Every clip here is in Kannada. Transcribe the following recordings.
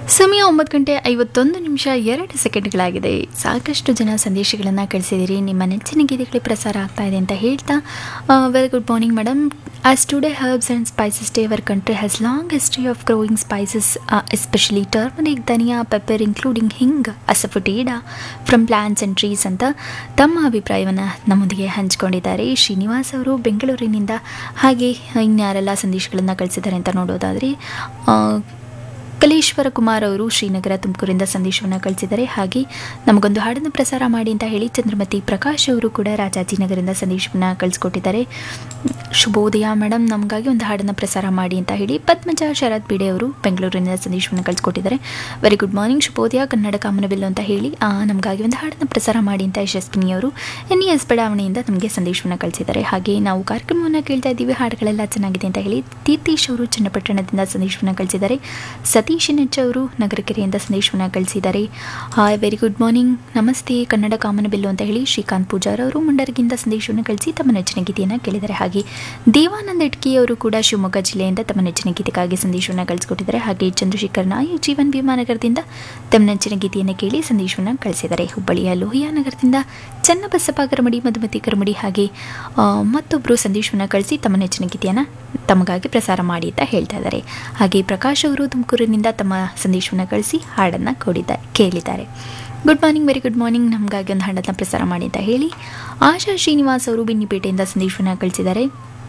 ಸಮಯ ಒಂಬತ್ತು ಗಂಟೆ ಐವತ್ತೊಂದು ನಿಮಿಷ ಎರಡು ಸೆಕೆಂಡ್ಗಳಾಗಿದೆ ಸಾಕಷ್ಟು ಜನ ಸಂದೇಶಗಳನ್ನು ಕಳಿಸಿದ್ದೀರಿ ನಿಮ್ಮ ನೆಚ್ಚಿನ ಗೀತೆಗಳೇ ಪ್ರಸಾರ ಆಗ್ತಾ ಇದೆ ಅಂತ ಹೇಳ್ತಾ very good morning madam as today herbs and spices day our country has long history of growing spices especially turmeric dhaniya pepper including hing asafoetida from plants and trees ಅಂತ ತಮ್ಮ ಅಭಿಪ್ರಾಯವನ್ನು ನಮ್ಮೊಂದಿಗೆ ಹಂಚಿಕೊಂಡಿದ್ದಾರೆ ಶ್ರೀನಿವಾಸ್ ಅವರು ಬೆಂಗಳೂರಿನಿಂದ ಹಾಗೆ ಇನ್ಯಾರೆಲ್ಲ ಸಂದೇಶಗಳನ್ನು ಕಳಿಸಿದ್ದಾರೆ ಅಂತ ನೋಡೋದಾದರೆ ಆ, ಕಲೇಶ್ವರ ಕುಮಾರ್ ಅವರು ಶ್ರೀನಗರ ತುಮಕೂರಿಂದ ಸಂದೇಶವನ್ನು ಕಳಿಸಿದ್ದಾರೆ ಹಾಗೆ ನಮಗೊಂದು ಹಾಡನ್ನು ಪ್ರಸಾರ ಮಾಡಿ ಅಂತ ಹೇಳಿ ಚಂದ್ರಮತಿ ಪ್ರಕಾಶ್ ಅವರು ಕೂಡ ರಾಜಾಜಿನಗರಿಂದ ಸಂದೇಶವನ್ನು ಕಳಿಸ್ಕೊಟ್ಟಿದ್ದಾರೆ ಶುಭೋದಯ ಮೇಡಮ್ ನಮಗಾಗಿ ಒಂದು ಹಾಡನ್ನು ಪ್ರಸಾರ ಮಾಡಿ ಅಂತ ಹೇಳಿ ಪದ್ಮಜ ಶರತ್ ಬಿಡೆ ಅವರು ಬೆಂಗಳೂರಿನಿಂದ ಸಂದೇಶವನ್ನು ಕಳಿಸ್ಕೊಟ್ಟಿದ್ದಾರೆ ವೆರಿ ಗುಡ್ ಮಾರ್ನಿಂಗ್ ಶುಭೋದಯ ಕನ್ನಡ ಕಾಮನಬಿಲ್ಲು ಅಂತ ಹೇಳಿ ಆ, ನಮಗಾಗಿ ಒಂದು ಹಾಡನ್ನು ಪ್ರಸಾರ ಮಾಡಿ ಅಂತ ಯಶಸ್ವಿನಿ ಅವರು ಎನ್ ಇ ಎಸ್ ಬಡಾವಣೆಯಿಂದ ನಮಗೆ ಸಂದೇಶವನ್ನು ಕಳಿಸಿದ್ದಾರೆ ಹಾಗೆ ನಾವು ಕಾರ್ಯಕ್ರಮವನ್ನು ಕೇಳ್ತಾ ಇದ್ದೀವಿ ಹಾಡುಗಳೆಲ್ಲ ಚೆನ್ನಾಗಿದೆ ಅಂತ ಹೇಳಿ ತೀರ್ಥೇಶ್ ಅವರು ಚನ್ನಪಟ್ಟಣದಿಂದ ಸಂದೇಶವನ್ನು ಕಳಿಸಿದ್ದಾರೆ ಸತೀಶ್ ನೆಚ್ಚ ಅವರು ನಗರಕೆರೆಯಿಂದ ಸಂದೇಶವನ್ನು ಕಳಿಸಿದ್ದಾರೆ ಹಾಯ್ ವೆರಿ ಗುಡ್ ಮಾರ್ನಿಂಗ್ ನಮಸ್ತೆ ಕನ್ನಡ ಕಾಮನಬಿಲ್ಲು ಅಂತ ಹೇಳಿ ಶ್ರೀಕಾಂತ್ ಪೂಜಾರ್ ಅವರು ಮುಂಡರ್ಗಿಂದ ಸಂದೇಶವನ್ನು ಕಳಿಸಿ ತಮ್ಮ ನೆಚ್ಚಿನ ಗೀತೆಯನ್ನು ಕೇಳಿದ್ದಾರೆ ಹಾಗೆ ದೇವಾನಂದ ಇಟ್ಕಿ ಅವರು ಕೂಡ ಶಿವಮೊಗ್ಗ ಜಿಲ್ಲೆಯಿಂದ ತಮ್ಮ ನೆಚ್ಚಿನ ಗೀತೆಗಾಗಿ ಸಂದೇಶವನ್ನು ಕಳಿಸ್ಕೊಟ್ಟಿದ್ದಾರೆ ಹಾಗೆ ಚಂದ್ರಶೇಖರ್ ನಾಯಕ್ ಜೀವನ್ ಭೀಮಾ ನಗರದಿಂದ ತಮ್ಮ ನೆಚ್ಚಿನ ಗೀತೆಯನ್ನು ಕೇಳಿ ಸಂದೇಶವನ್ನು ಕಳಿಸಿದ್ದಾರೆ ಹುಬ್ಬಳ್ಳಿಯ ಲೋಹಿಯಾ ನಗರದಿಂದ ಚನ್ನಬಸಪ್ಪ ಕರಮಡಿ ಮಧುಮತಿ ಕರಮಡಿ ಹಾಗೆ ಆ, ಮತ್ತೊಬ್ಬರು ಸಂದೇಶವನ್ನು ಕಳಿಸಿ ತಮ್ಮ ನೆಚ್ಚಿನ ಗೀತೆಯನ್ನು ತಮಗಾಗಿ ಪ್ರಸಾರ ಮಾಡಿ ಅಂತ ಹೇಳ್ತಾ ಇದ್ದಾರೆ ಹಾಗೆ ಪ್ರಕಾಶ್ ಅವರು ತುಮಕೂರಿನಿಂದ ತಮ್ಮ ಸಂದೇಶವನ್ನು ಕಳಿಸಿ ಹಾಡನ್ನು ಕೊಡಿದ್ದಾರೆ ಕೇಳಿದ್ದಾರೆ good morning very good morning ನಮಗಾಗಿ ಒಂದು ಹಾಡನ್ನು ಪ್ರಸಾರ ಮಾಡಿ ಅಂತ ಹೇಳಿ ಆಶಾ ಶ್ರೀನಿವಾಸ್ ಅವರು ಬಿನ್ನಿಪೇಟೆಯಿಂದ ಸಂದೇಶವನ್ನು ಕಳಿಸಿದ್ದಾರೆ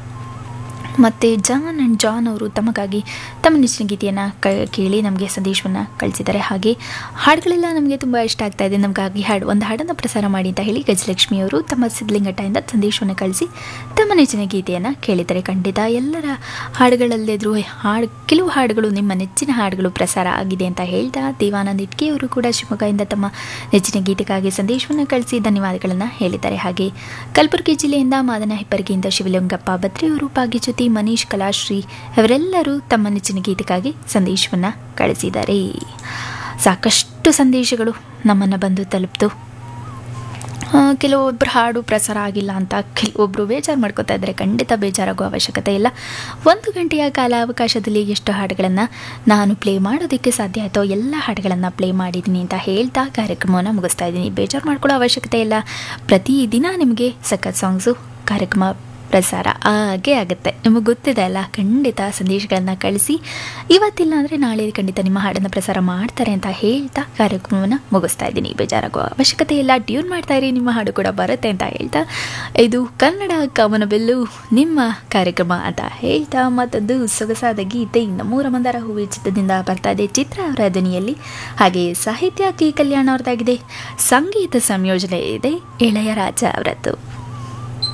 ಮತ್ತು ಜಾನ್ ಆ್ಯಂಡ್ ಜಾನ್ ಅವರು ತಮಗಾಗಿ ತಮ್ಮ ನೆಚ್ಚಿನ ಗೀತೆಯನ್ನು ಕ ಕೇಳಿ ನಮಗೆ ಸಂದೇಶವನ್ನು ಕಳಿಸಿದ್ದಾರೆ ಹಾಗೆ ಹಾಡುಗಳೆಲ್ಲ ನಮಗೆ ತುಂಬ ಇಷ್ಟ ಆಗ್ತಾ ಇದೆ ನಮಗಾಗಿ ಹಾಡು ಒಂದು ಹಾಡನ್ನು ಪ್ರಸಾರ ಮಾಡಿ ಅಂತ ಹೇಳಿ ಗಜಲಕ್ಷ್ಮಿ ಅವರು ತಮ್ಮ ಸಿದ್ಲಿಂಗಟ್ಟದಿಂದ ಸಂದೇಶವನ್ನು ಕಳಿಸಿ ತಮ್ಮ ನೆಚ್ಚಿನ ಗೀತೆಯನ್ನು ಕೇಳಿದ್ದಾರೆ ಖಂಡಿತ ಎಲ್ಲರ ಹಾಡುಗಳಲ್ಲಿದ್ದರೂ ಹಾಡು ಕೆಲವು ಹಾಡುಗಳು ನಿಮ್ಮ ನೆಚ್ಚಿನ ಹಾಡುಗಳು ಪ್ರಸಾರ ಆಗಿದೆ ಅಂತ ಹೇಳ್ತಾ ದೇವಾನಂದ್ ಇಟ್ಕೆ ಅವರು ಕೂಡ ಶಿವಮೊಗ್ಗದಿಂದ ತಮ್ಮ ನೆಚ್ಚಿನ ಗೀತೆಗಾಗಿ ಸಂದೇಶವನ್ನು ಕಳಿಸಿ ಧನ್ಯವಾದಗಳನ್ನು ಹೇಳಿದ್ದಾರೆ ಹಾಗೆ ಕಲಬುರಗಿ ಜಿಲ್ಲೆಯಿಂದ ಮಾದನ ಹೆಪ್ಪರಿಗೆಯಿಂದ ಶಿವಲಿಂಗಪ್ಪ ಬತ್ರಿ ಅವರು ಪಾಗಿಚುತಿ ಮನೀಶ್ ಕಲಾಶ್ರೀ ಅವರೆಲ್ಲರೂ ತಮ್ಮ ನೆಚ್ಚಿನ ಗೀತೆಗಾಗಿ ಸಂದೇಶವನ್ನು ಕಳಿಸಿದ್ದಾರೆ ಸಾಕಷ್ಟು ಸಂದೇಶಗಳು ನಮ್ಮನ್ನು ಬಂದು ತಲುಪಿತು ಆ, ಕೆಲವೊಬ್ಬರು ಹಾಡು ಪ್ರಸಾರ ಆಗಿಲ್ಲ ಅಂತ ಕೆಲವೊಬ್ಬರು ಬೇಜಾರು ಮಾಡ್ಕೋತಾ ಇದ್ದಾರೆ ಖಂಡಿತ ಬೇಜಾರಾಗೋ ಅವಶ್ಯಕತೆ ಇಲ್ಲ ಒಂದು ಗಂಟೆಯ ಕಾಲಾವಕಾಶದಲ್ಲಿ ಎಷ್ಟು ಹಾಡುಗಳನ್ನು ನಾನು ಪ್ಲೇ ಮಾಡೋದಕ್ಕೆ ಸಾಧ್ಯ ಆಯಿತೋ ಎಲ್ಲ ಹಾಡುಗಳನ್ನು ಪ್ಲೇ ಮಾಡಿದ್ದೀನಿ ಅಂತ ಹೇಳ್ತಾ ಕಾರ್ಯಕ್ರಮವನ್ನು ಮುಗಿಸ್ತಾ ಇದ್ದೀನಿ ಬೇಜಾರು ಮಾಡ್ಕೊಳ್ಳೋ ಅವಶ್ಯಕತೆ ಇಲ್ಲ ಪ್ರತಿದಿನ ನಿಮಗೆ ಸಖತ್ ಸಾಂಗ್ಸು ಕಾರ್ಯಕ್ರಮ ಪ್ರಸಾರ ಹಾಗೇ ಆಗುತ್ತೆ ನಿಮಗೆ ಗೊತ್ತಿದೆ ಅಲ್ಲ ಖಂಡಿತ ಸಂದೇಶಗಳನ್ನು ಕಳಿಸಿ ಇವತ್ತಿಲ್ಲ ಅಂದರೆ ನಾಳೆ ಖಂಡಿತ ನಿಮ್ಮ ಹಾಡನ್ನು ಪ್ರಸಾರ ಮಾಡ್ತಾರೆ ಅಂತ ಹೇಳ್ತಾ ಕಾರ್ಯಕ್ರಮವನ್ನು ಮುಗಿಸ್ತಾ ಇದ್ದೀನಿ ಬೇಜಾರಾಗುವ ಅವಶ್ಯಕತೆ ಇಲ್ಲ ಟ್ಯೂನ್ ಮಾಡ್ತಾ ಇರಿ ನಿಮ್ಮ ಹಾಡು ಕೂಡ ಬರುತ್ತೆ ಅಂತ ಹೇಳ್ತಾ ಇದು ಕನ್ನಡ ಕವನಬೆಲ್ಲು ನಿಮ್ಮ ಕಾರ್ಯಕ್ರಮ ಅಂತ ಹೇಳ್ತಾ ಮತ್ತೊಂದು ಸೊಗಸಾದ ಗೀತೆ ನಮ್ಮೂರ ಮಂದಾರ ಹೂವಿ ಚಿತ್ರದಿಂದ ಬರ್ತಾ ಇದೆ ಚಿತ್ರ ಅವರ ಧ್ವನಿಯಲ್ಲಿ ಹಾಗೆ ಸಾಹಿತ್ಯ ಕೆ ಕಲ್ಯಾಣ ಅವರದಾಗಿದೆ ಸಂಗೀತ ಸಂಯೋಜನೆ ಇದೆ ಇಳೆಯರಾಜ ಅವರದ್ದು